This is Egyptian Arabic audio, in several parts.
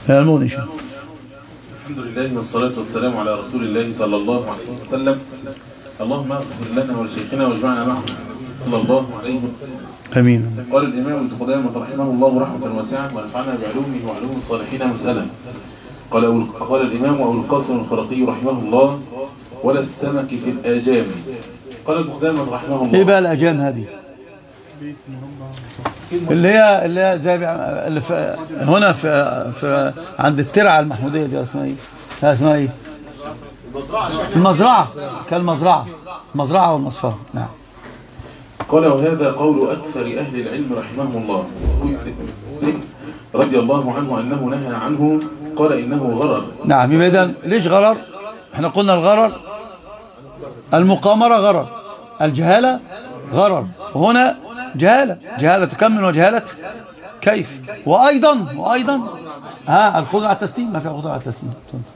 يا المغني شو الحمد لله والصلاة والسلام على رسول الله صلى الله عليه وسلم اللهم اغفر لنا ولشيخنا واجمعنا معه صلى الله عليه وسلم امين قال الإمام ابن قدامة رحمه الله رحمة واسعة ونفعنا بعلومه وعلوم الصالحين مسألة قال أبو- قال الإمام أبو القاسم الخرقي رحمه الله ولا السمك في الآجام قال ابن قدامة رحمه الله ايه بقى الاجام هذه اللي هي اللي هي زي بيع- اللي في هنا في في عند الترعه المحموديه دي اسمها ايه؟ ها اسمها ايه؟ المزرعه كالمزرعه المزرعه والمصفره نعم قال وهذا قول أكثر أهل العلم رحمهم الله رضي الله عنه أنه نهى عنه قال إنه غرر نعم يبقى اذا ليش غرر؟ احنا قلنا الغرر المقامره غرر الجهاله غرر وهنا جهاله جهاله كم وجهاله كيف وايضا وايضا ها القدره على التسليم ما في قدره على التسليم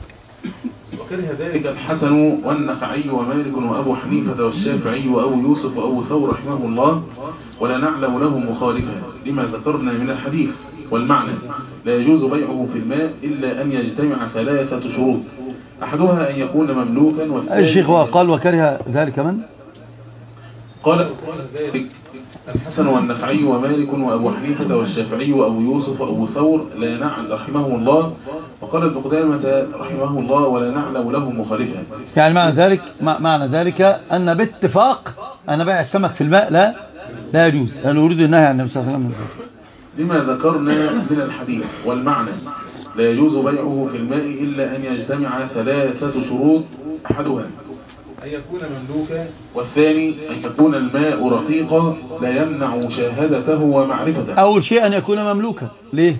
وكره ذلك الحسن والنخعي ومالك وأبو حنيفة والشافعي وأبو يوسف وأبو ثور رحمه الله ولا نعلم له مخالفا لما ذكرنا من الحديث والمعنى لا يجوز بيعه في الماء إلا أن يجتمع ثلاثة شروط أحدها أن يكون مملوكا والثاني الشيخ قال وكره ذلك من؟ قال قال ذلك الحسن والنخعي ومالك وأبو حنيفة والشافعي وأبو يوسف وأبو ثور لا نعلم رحمه الله وقال ابن قدامة رحمه الله ولا نعلم له مخالفا يعني معنى ذلك مع- معنى ذلك أن باتفاق أن بيع السمك في الماء لا لا يجوز لأن يريد النهي عن النبي صلى الله عليه وسلم من ذلك لما ذكرنا من الحديث والمعنى لا يجوز بيعه في الماء إلا أن يجتمع ثلاثة شروط أحدها أن يكون مملوكا والثاني أن يكون الماء رقيقا لا يمنع مشاهدته ومعرفته أول شيء أن يكون مملوكا ليه؟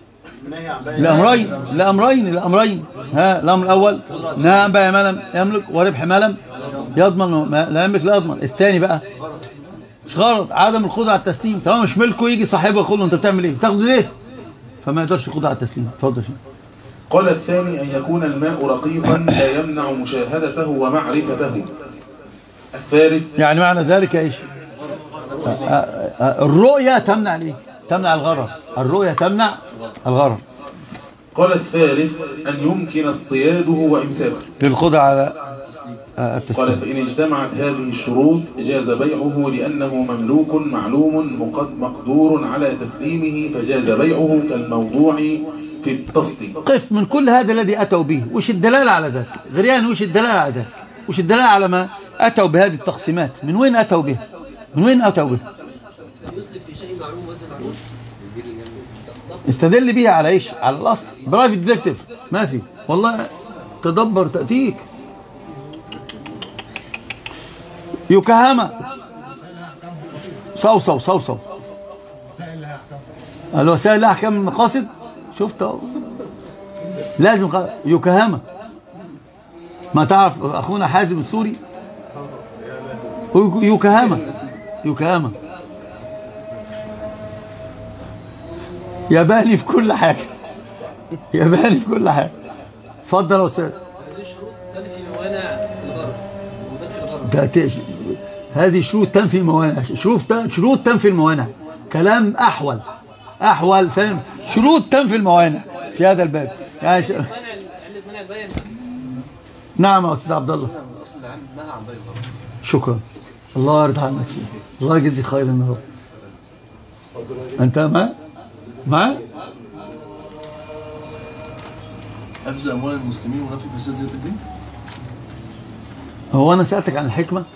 لأمرين لأمرين لأمرين ها الأمر الأول نهى عن بيع ما لم يملك وربح ما لم يضمن ما لا يملك لا يضمن الثاني بقى مش غرض عدم القدرة على التسليم طالما مش ملكه يجي صاحبه يقول له أنت بتعمل إيه؟ بتاخده ليه؟ فما يقدرش القدرة على التسليم اتفضل يا شيخ. قال الثاني أن يكون الماء رقيقا لا يمنع مشاهدته ومعرفته الثالث يعني معنى ذلك ايش آه، آه، آه، الرؤية تمنع الايه تمنع الغرر الرؤية تمنع الغرر قال الثالث أن يمكن اصطياده وإمساكه للقدرة على آه، قال التسليم فإن اجتمعت هذه الشروط جاز بيعه لأنه مملوك معلوم مقد- مقدور على تسليمه فجاز بيعه كالموضوع في التصدي قف من كل هذا الذي أتوا به وش الدلالة على ذلك غريان وش الدلالة على ذلك وش الدلالة على ما أتوا بهذه التقسيمات من وين أتوا به من وين أتوا به يسلف في شيء معلوم وزن معلوم استدل بيها على ايش على الاصل برايفت ديتكتيف ما في والله تدبر تأتيك يوكاهاما صوصو صوصو الوسائل لها احكام المقاصد شفت أهو. لازم خ- يوكاهاما ما تعرف اخونا حازم السوري يوك- يوكاهاما يوكاهاما ياباني في كل حاجة ياباني في كل حاجة اتفضل يا استاذ هذه شروط تنفي موانع الغرض وتنفي الغرض ده تش... هذه شروط تنفي الموانع شروط شروط تنفي الموانع كلام احول احول فاهم شروط تنفي الموانع في هذا الباب يعني س- منع علة منع البيع نعم يا استاذ عبد الله شكرا الله يرضى عنك شيخ الله يجزيك خيرا يا رب انت مع مع حفظ اموال المسلمين ونفي فساد ذات الدين هو انا سالتك عن الحكمه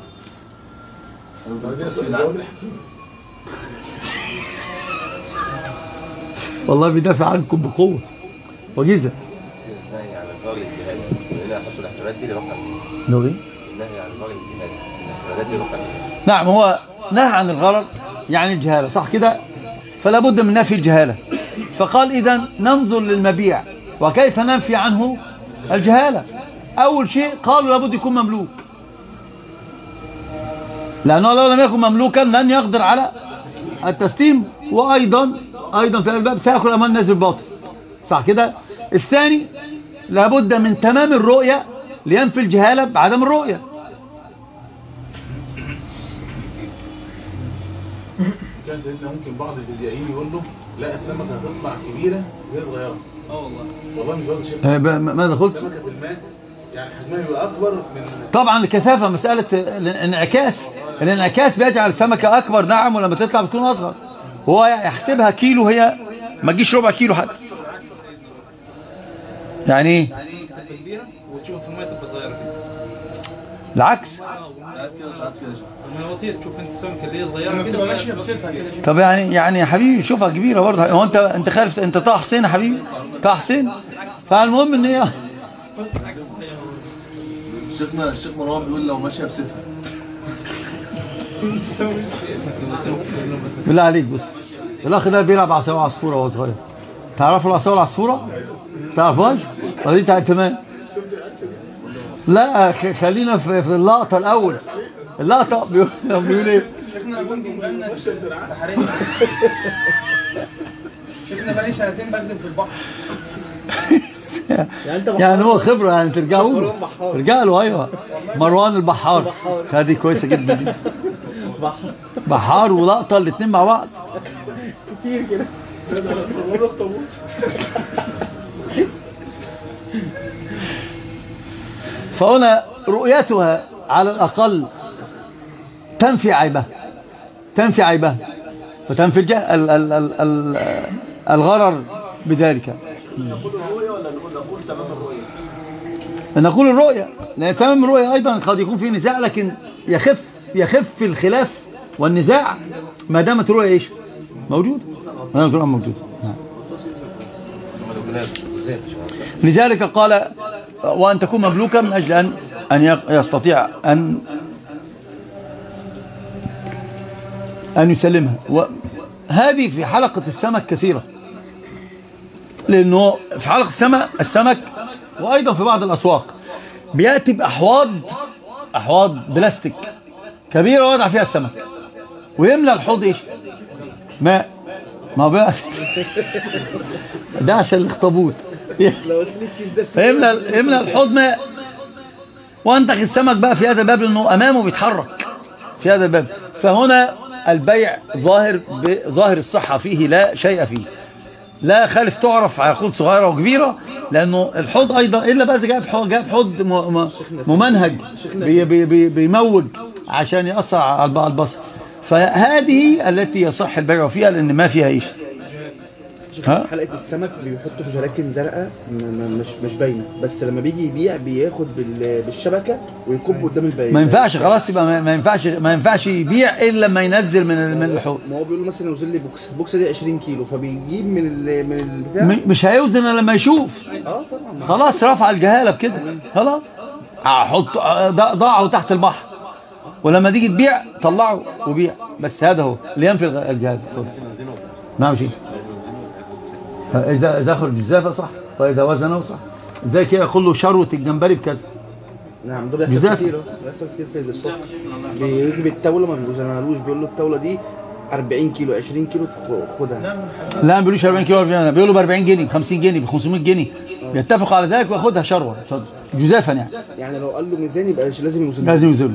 والله بيدافع عنكم بقوه وجيزه النهي عن الفضل الجهاد وهنا حط الاحتمالات دي لرفع لو ايه النهي عن الفضل الجهاد الاحتمالات دي رفع نعم هو نهى عن الغرر يعني الجهالة صح كده فلا بد من نفي الجهالة فقال إذا ننظر للمبيع وكيف ننفي عنه الجهالة أول شيء قالوا لابد يكون مملوك لأنه لو لم يكن مملوكا لن يقدر على التسليم وأيضا أيضا في الباب سيأخذ أمام الناس بالباطل صح كده الثاني لابد من تمام الرؤية لينفي الجهالة بعدم الرؤية كان سيدنا ممكن بعض الفيزيائيين يقول له لا السمكة هتطلع كبيرة وهي صغيرة اه والله والله مش وزن شبه آه، ب- ماذا قلت سمكه في الماء يعني حجمها يبقى اكبر من طبعا الكثافة مسألة الانعكاس الانعكاس بيجعل السمكة أكبر نعم ولما تطلع بتكون أصغر هو يحسبها كيلو هي ما تجيش ربع كيلو حتى يعني ايه تبقى كبيره وتشوفها في الميه تبقى صغيره كده العكس ساعات كده وساعات كده لما يطير تشوف انت السمكه اللي هي صغيره كده ماشيه بصفها كده طب يعني يعني يا حبيبي شوفها كبيرة برضه هو انت انت خالف انت طه حسين يا حبيبي طه حسين فالمهم ان هي شيخنا الشيخ مروان بيقول لو ماشيه بسيفها بالله عليك بص الاخ ده بيلعب عصايه عصفوره وهو صغير تعرفوا العصايه العصفوره؟ تعرفوهاش؟ ولا دي بتاعت زمان؟ لا خ- خلينا في, في اللقطه الاول اللقطه بيقول بيقول ايه؟ شيخنا انا كنت مجند بحرية شيخنا بقالي سنتين بخدم في البحر يعني هو خبره يعني ترجعوا له ترجع له ايوه مروان البحار هذه كويسه جدا دي بحار ولقطه الاثنين مع بعض فهنا رؤيتها على الأقل تنفي عيبه تنفي عيبه فتنفي الجه... ال... ال... ال... ال... الغرر بذلك نقول الرؤية لأن تمام الرؤية أيضا قد يكون في نزاع لكن يخف يخف الخلاف والنزاع ما دامت الرؤية إيش موجود ما دامت الرؤية موجود نعم. لذلك قال وأن تكون مملوكا من أجل أن أن يق- يستطيع أن أن يسلمها وهذه في حلقة السمك كثيرة لأنه في حلقة السمك السمك وأيضا في بعض الأسواق بيأتي بأحواض أحواض بلاستيك كبيرة ويضع فيها السمك ويملى الحوض إيش ماء ما بقى ده عشان الاخطبوط فيملى يملى الحوض ماء وانتخ السمك بقى في هذا الباب لانه امامه بيتحرك في هذا الباب فهنا البيع ظاهر بظاهر الصحة فيه لا شيء فيه لا خالف تعرف على حوض صغيرة وكبيرة لأنه الحوض أيضا إلا بقى إذا جاب حوض جاب حوض م- م- ممنهج بي بي بي بيموج عشان يأثر على الب- على البصر فهذه التي يصح البيع فيها لأن ما فيها إيش ها؟ حلقه السمك بيحطوا في جراكن زرقاء م- م- مش مش باينه بس لما بيجي يبيع بياخد بال- بالشبكه ويكب قدام الباقي ما ينفعش خلاص يبقى ما- ما ينفعش ما ينفعش يبيع إلا لما ينزل من من الحوض ما هو بيقول له مثلا وزن لي بوكس البوكسه دي 20 كيلو فبيجيب من ال- من البتاع م- مش هيوزن إلا لما يشوف اه طبعا خلاص رفع الجهالة بكده خلاص احط ضع- ضعه تحت البحر ولما تيجي تبيع طلعه وبيع بس هذا هو اللي ينفي الغ- الجهالة اتفضل. نعم شيء إذا إذا خرج جزافة صح وإذا وزنه صح زي كده يقول له شروة الجمبري بكذا نعم ده بيحصل جزافة. كتير آه، بيحصل كتير في الاسواق بيجيب الطاوله ما بيوزنهالوش بيقول له الطاوله دي 40 كيلو 20 كيلو تخ- خدها لا ما بيقولوش 40 كيلو ولا بيقولوا ب 40 جنيه ب 50 جنيه ب 500 جنيه بيتفقوا على ذلك وياخدها شروة اتفضل. جزافا يعني يعني لو قال له ميزان يبقى مش لازم يوزنها لازم يزول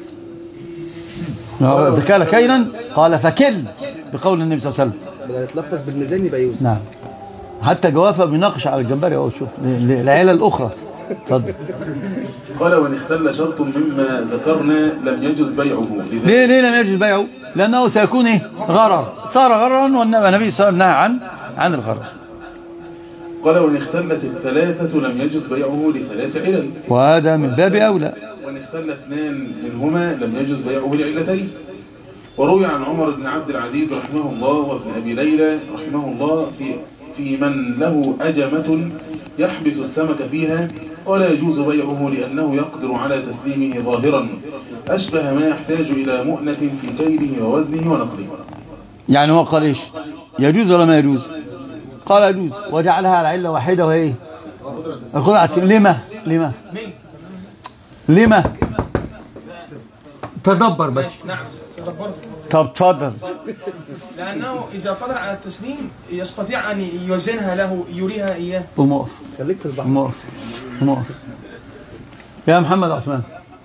إذا كان كيلا قال فكل بقول النبي صلى الله عليه وسلم بدل يتلفظ بالميزان يبقى يوزن نعم حتى جوافة بيناقش على الجمبري اهو شوف ل- العيلة الأخرى اتفضل قال وإن اختل شرط مما ذكرنا لم يجز بيعه لذلك ليه ليه لم يجوز بيعه؟ لأنه سيكون إيه؟ غرر صار غررا والنبي صلى الله عليه وسلم نهى عن عن الغرر قال وإن اختلت الثلاثة لم يجز بيعه لثلاث علل وهذا من باب أولى وإن اختل اثنان منهما لم يجز بيعه لعلتين وروي عن عمر بن عبد العزيز رحمه الله وابن أبي ليلى رحمه الله في في من له أجمة يحبس السمك فيها ولا يجوز بيعه لأنه يقدر على تسليمه ظاهرا أشبه ما يحتاج إلى مؤنة في كيله ووزنه ونقله يعني هو قال إيش؟ يجوز ولا ما يجوز؟ قال يجوز وجعلها على علة واحدة وهي إيه؟ الخدعة لما؟ لما؟ لما؟ تدبر بس نعم تدبرت طب تفضل لأنه إذا قدر على التسليم يستطيع أن يوزنها له يريها إياه قوم اقف خليك في البحر قوم اقف قوم اقف يا محمد عثمان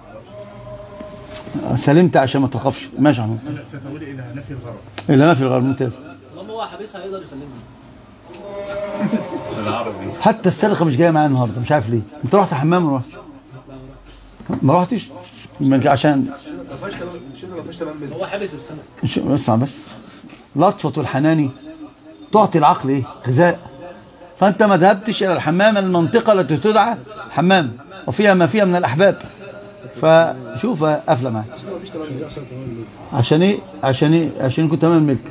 سلمت عشان ما تخافش ماشي يا محمد ستقول الى نفي الغرض الا نفي الغرب ممتاز طالما هو حابسها يقدر يسلمها حتى السلخه مش جايه معايا النهارده مش عارف ليه انت رحت الحمام ولا ما رحتش ما رحتش ما- عشان هو حابس السمك مش- اسمع بس لطفة الحنان تعطي العقل ايه غذاء فانت ما ذهبتش الى الحمام المنطقة التي تدعى حمام وفيها ما فيها من الاحباب فشوف قافله معاك عشان ايه عشان ايه عشان كنت تمام الملك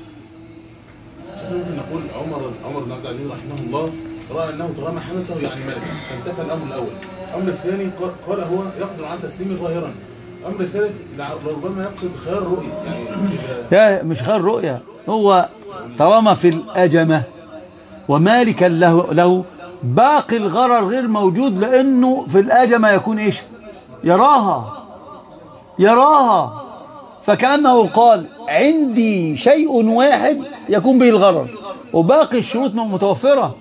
ممكن نقول عمر عمر بن عبد العزيز رحمه الله راى انه طالما حبسه يعني ملك فانتفى الامر الاول الامر الثاني قال- قال هو يقدر على تسليمه ظاهرا الامر الثالث لع- ربما يقصد خيار الرؤيه يعني إذا- يا مش خير رؤية هو طالما في الأجمة ومالكا له, له باقي الغرر غير موجود لأنه في الأجمة يكون إيش يراها يراها فكأنه قال عندي شيء واحد يكون به الغرر وباقي الشروط متوفرة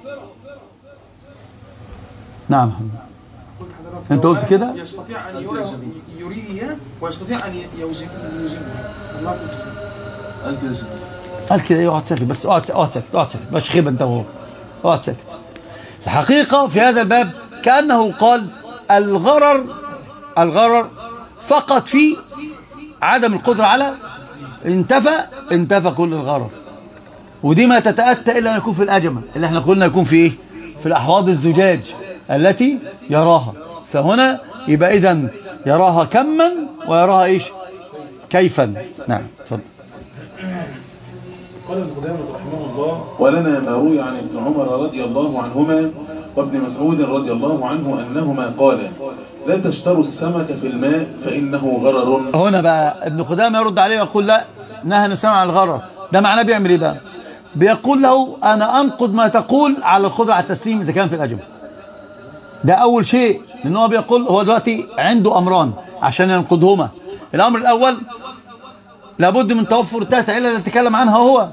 نعم محمد قلت حضرتك أنت لو قلت أنا كده؟ يستطيع ان يرى يريد اياه ويستطيع ان يوزن يوزنه الله المستعان قال كده شيء قال كده ايه اقعد ساكت بس اقعد اقعد ساكت اقعد ساكت مش خيبه انت وهو اقعد ساكت الحقيقه في هذا الباب كانه قال الغرر الغرر فقط في عدم القدره على انتفى انتفى كل الغرر ودي ما تتاتى الا ان يكون في الاجمه اللي احنا قلنا يكون في ايه في الاحواض الزجاج التي يراها فهنا يبقى اذا يراها كما ويراها ايش كيفا نعم اتفضل قال ابن قدامة رحمه الله ولنا ما روي عن ابن عمر رضي الله عنهما وابن مسعود رضي الله عنه أنهما قالا لا تشتروا السمك في الماء فإنه غرر هنا بقى ابن قدامه يرد عليه ويقول لا نهى الإنسان عن الغرر ده معناه بيعمل ايه بقى بيقول له انا انقض ما تقول على القدره على التسليم اذا كان في الاجمه ده اول شيء لان هو بيقول هو دلوقتي عنده امران عشان ينقضهما الامر الاول لابد من توفر الثلاث علل اللي تكلم عنها هو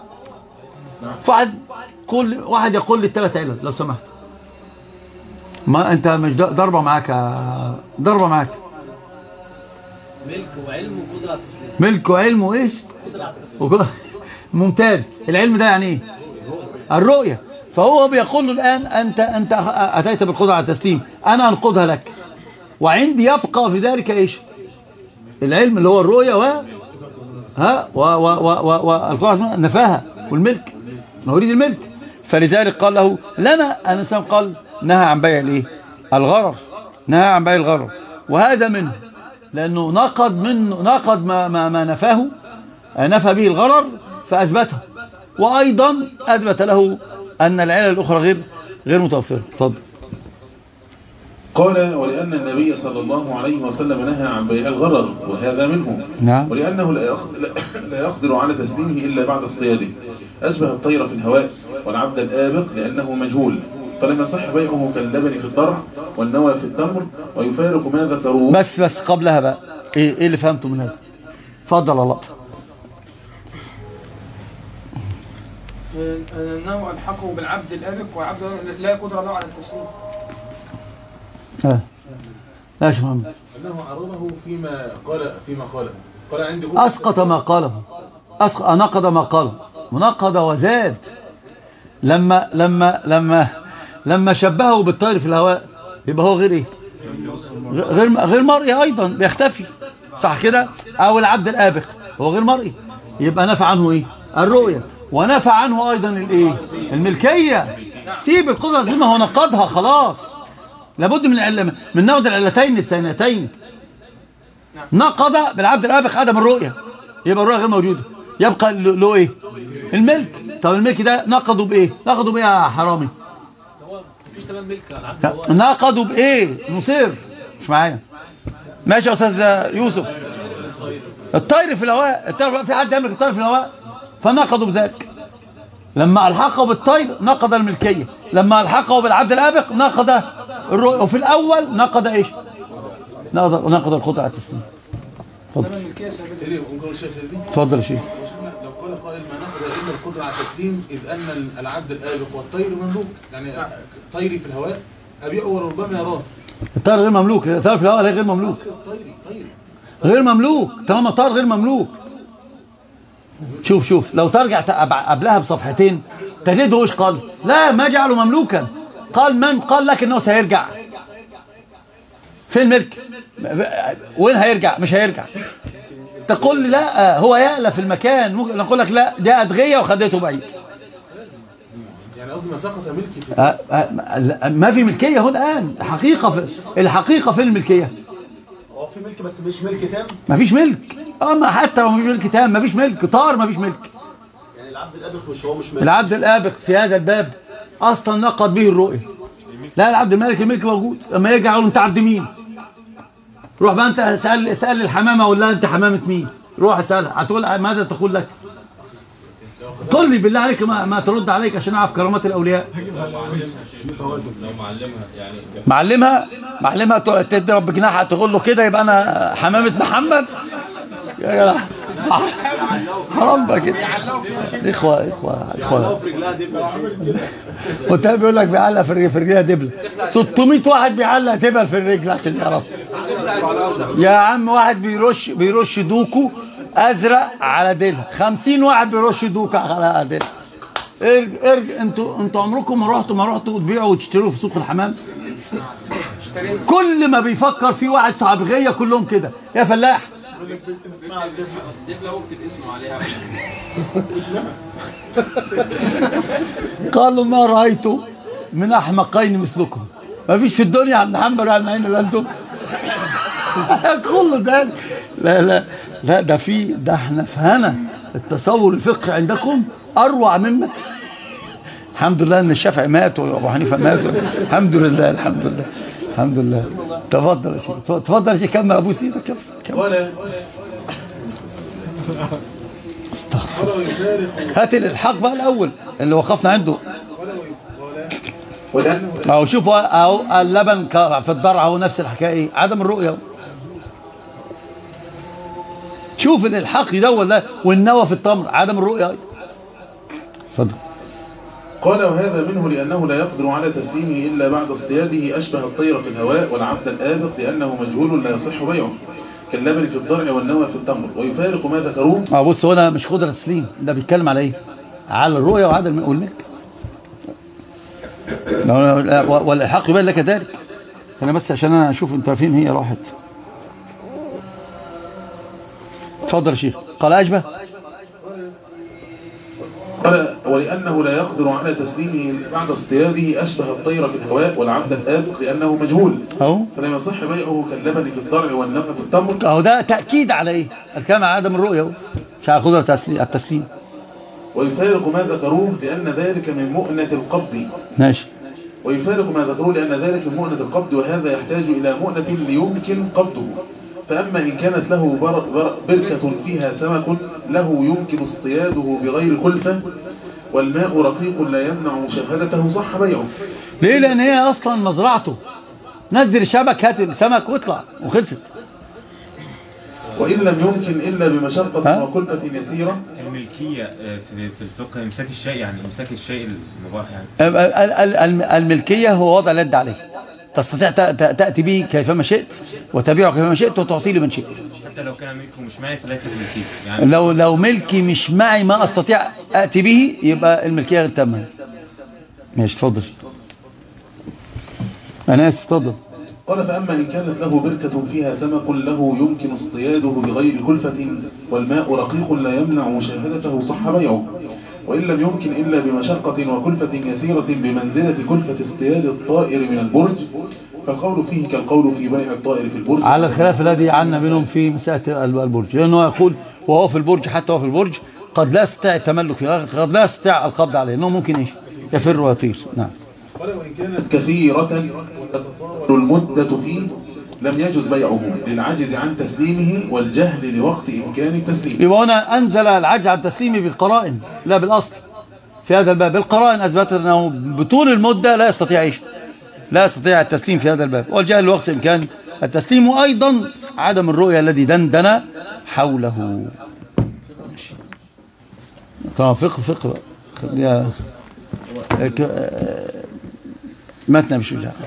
فواحد قول واحد يقول لي الثلاث علل لو سمحت ما انت مش ضربه معاك يا- ضربه معاك ملك وعلم وقدره على التسليم ملك وعلم وايش قدره على التسليم وكده ممتاز العلم ده يعني ايه الرؤية فهو بيقول له الآن أنت أنت أتيت بالقدرة على التسليم أنا أنقضها لك وعندي يبقى في ذلك إيش العلم اللي هو الرؤية و ها و و و و والقدرة على التسليم نفاها والملك أنا أريد الملك فلذلك قال له لنا الإنسان قال نهى عن بيع الإيه الغرر نهى عن بيع الغرر وهذا منه لأنه نقض منه نقض ما ما, ما نفاه نفى به الغرر فأثبته وأيضا أثبت له أن العلل الأخرى غير غير متوفرة اتفضل قال ولأن النبي صلى الله عليه وسلم نهى عن بيع الغرر وهذا منه نعم. ولأنه لا يقد- لا- لا يقدر على تسليمه إلا بعد اصطياده أشبه الطير في الهواء والعبد الآبق لأنه مجهول فلم يصح بيعه كاللبن في الضرع والنوى في التمر ويفارق ما ذكروه بس بس قبلها بقى إيه, إيه اللي فهمته من هذا اتفضل يا لقطة انه الحقه بالعبد الابق وعبد لا قدره له على التسليم آه. لا يا شيخ محمد أنه عرضه فيما قال فيما قاله قال عندي قدرة أسقط ما قاله أسقط نقض ما قاله ونقض وزاد لما لما لما لما شبهه بالطير في الهواء يبقى هو غير ايه غير غير مرئي ايضا بيختفي صح كده او العبد الابق هو غير مرئي يبقى نفى عنه ايه الرؤيه ونفى عنه ايضا الايه الملكيه سيب القدره زي ما هو نقضها خلاص لابد من العلم من نقد العلتين الثانيتين نقض بالعبد الابق عدم الرؤيه يبقى الرؤيه غير موجوده يبقى له له ايه الملك طب الملك ده نقضوا بايه نقضوا بايه يا حرامي هو مفيش تمام ملك على العبد هو نقضوا بايه مصير مش معايا ماشي يا استاذ يوسف الطير في الهواء الطير في حد يملك الطير في الهواء فنقضوا بذلك لما الحقه بالطير نقض الملكيه لما الحقه بالعبد الابق نقض الرؤيه وفي الاول نقض ايش نقض نقض القدره على التسليم انما الملكيه ثابته سيدي ممكن أقول شيء سيدي اتفضل يا شيخ شيخنا لو قال قائل ما نقض إلا القدرة على التسليم إذ أن العبد الآبق والطير مملوك يعني طيري في الهواء أبيعه وربما يراه الطير غير مملوك الطير في الهواء غير مملوك طيري طيري غير مملوك طالما طار غير مملوك شوف شوف لو ترجع ت- أب- قبلها بصفحتين تجده ايش قال لا ما جعله مملوكا قال من قال لك انه سيرجع فين الملك وين هيرجع مش هيرجع تقول لي لا هو يألف المكان ممكن نقول لك لا ده أدغية وخدته بعيد يعني قصدي ما سقط ملكي في آه، آه، ما في ملكية هو الآن الحقيقة في الحقيقة في الملكية هو في ملك بس مش ملك تام ما فيش ملك اما حتى لو ما فيش ملك تام ما فيش ملك طار ما فيش ملك يعني العبد الابق مش هو مش ملك العبد الآبق في هذا الباب أصلا نقض به الرؤية لا العبد الملك الملك موجود اما يرجع يقول انت عبد مين روح بقى انت اسال اسال الحمامه ولا انت حمامه مين روح اسالها هتقول ماذا تقول لك قل لي بالله عليك ما, ما ترد عليك عشان اعرف كرامات الاولياء معلمها معلمها ت- تضرب بجناحها تقول له كده يبقى انا حمامه محمد يا جدع حرام بقى كده اخوه اخوه اخوه وانت بيقول لك بيعلق في الرجل في رجلها دبله 600 واحد بيعلق دبل في الرجل عشان يعرف يا عم واحد بيرش بيرش دوكو ازرق على ديلها 50 واحد بيرش دوكو على ديلها ارج ارج انتوا انتوا عمركم ما رحتوا ما رحتوا تبيعوا وتشتروا في سوق الحمام كل ما بيفكر في واحد صعبغيه كلهم كده يا فلاح الدبله ممكن اسمه عليها قالوا ما رأيت من أحمقين مثلكم ما فيش في الدنيا يا عم محمد ولا معين إلا أنتم كل ده لا لا لا ده في ده احنا في هنا التصور الفقهي عندكم أروع مما الحمد لله ان الشافعي مات وابو حنيفه مات الحمد لله الحمد لله الحمد لله تفضل يا شيخ تفضل يا شيخ كمل ابو سيدك كمل كمل. قال استغفر ولو يفارق هات الالحاق بقى الاول اللي وقفنا عنده ولأنه اهو شوفوا اهو اللبن ك- في الضرع اهو نفس الحكايه عدم الرؤيه أهو. شوف الالحاق يدور ده والنوى في التمر عدم الرؤيه أيضا. اتفضل قال وهذا منه لأنه لا يقدر على تسليمه إلا بعد اصطياده أشبه الطير في الهواء والعبد الآبق لأنه مجهول لا يصح بيعه كاللبن في الضرع والنوى في التمر ويفارق ما ذكروه اه بص هنا مش قدره تسليم ده بيتكلم على ايه؟ على الرؤيه وعدم الم- والملك لو- والالحاق يبين لك ذلك انا بس عشان انا اشوف انت فين هي راحت اتفضل يا شيخ قال اشبه قال ولأنه لا يقدر على تسليمه إلا بعد اصطياده أشبه الطير في الهواء والعبد الآبق لأنه مجهول اهو فلم يصح بيعه كاللبن في الضرع والنوى في التمر اهو ده تاكيد على ايه؟ الكلام على عدم الرؤيه اهو مش على قدره التسليم التسليم ويفارق ما ذكروه لأن ذلك من مؤنة القبض ماشي ويفارق ما ذكروه لأن ذلك من مؤنة القبض وهذا يحتاج إلى مؤنة ليمكن قبضه فأما إن كانت له بر بر بركة فيها سمك له يمكن اصطياده بغير كلفة والماء رقيق لا يمنع مشاهدته صح بيعه ليه؟ لان هي اصلا مزرعته نزل الشبك هات السمك واطلع وخلصت وإن لم يمكن إلا ها؟ بمشقة وكلفة يسيرة الملكية آه، في في الفقه إمساك الشيء يعني إمساك الشيء المباح يعني ال- ال- ال- الملكية هو وضع اليد عليه تستطيع ت- ت- تأتي به كيفما شئت وتبيعه كيفما شئت وتعطيه لمن شئت حتى لو كان ملكه مش معي فليست ملكية يعني لو لو ملكي مش معي ما أستطيع أتي به يبقى الملكية غير تامة ماشي اتفضل أنا آسف اتفضل قال فأما إن كانت له بركة فيها سمك له يمكن اصطياده بغير كلفة والماء رقيق لا يمنع مشاهدته صح بيعه وإن لم يمكن إلا بمشقة وكلفة يسيرة بمنزلة كلفة اصطياد الطائر من البرج فالقول فيه كالقول في بيع الطائر في البرج على الخلاف الذي عنا بينهم في مسألة البرج لأنه يقول وهو في البرج حتى هو في البرج قد لا يستطيع التملك فيه قد لا يستطيع القبض عليه لأنه ممكن إيش يفر ويطير نعم قال وإن كانت كثيرة وتطول المدة فيه لم يجز بيعه للعجز عن تسليمه والجهل لوقت إمكان التسليم يبقى هنا أنزل العجز عن التسليم بالقرائن لا بالأصل في هذا الباب القرائن أثبتت أنه بطول المدة لا يستطيع إيش لا يستطيع التسليم في هذا الباب والجهل لوقت إمكان التسليم وأيضا عدم الرؤية الذي دندن حوله ماشي. طبعا فقه فقه بقى. خليها ك- آه، متن مش شجاع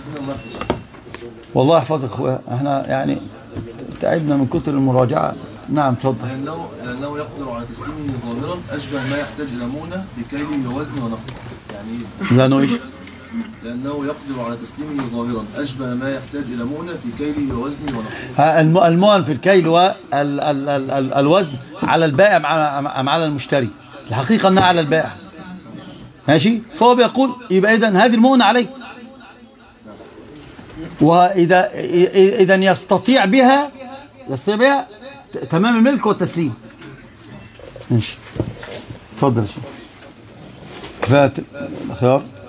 والله يحفظك اخويا احنا يعني تعبنا من كتر المراجعه نعم اتفضل لأنه لأنه يقدر على تسليمه ظاهرا أشبه ما يحتاج إلى مؤنة بكيل ووزن ونقد يعني إيه؟ لانه ايش لأنه يقدر على تسليمه ظاهرا أشبه ما يحتاج إلى مؤنة في كيله ووزنه ونقده ها، الم- المؤن في الكيل والوزن على البائع مع أم على المشتري الحقيقة أنها على البائع ماشي فهو بيقول يبقى إذا هذه المؤنة عليه وإذا إذا يستطيع بها يستطيع بها ت- تمام الملك والتسليم ماشي اتفضل يا شيخ كفاية الخيار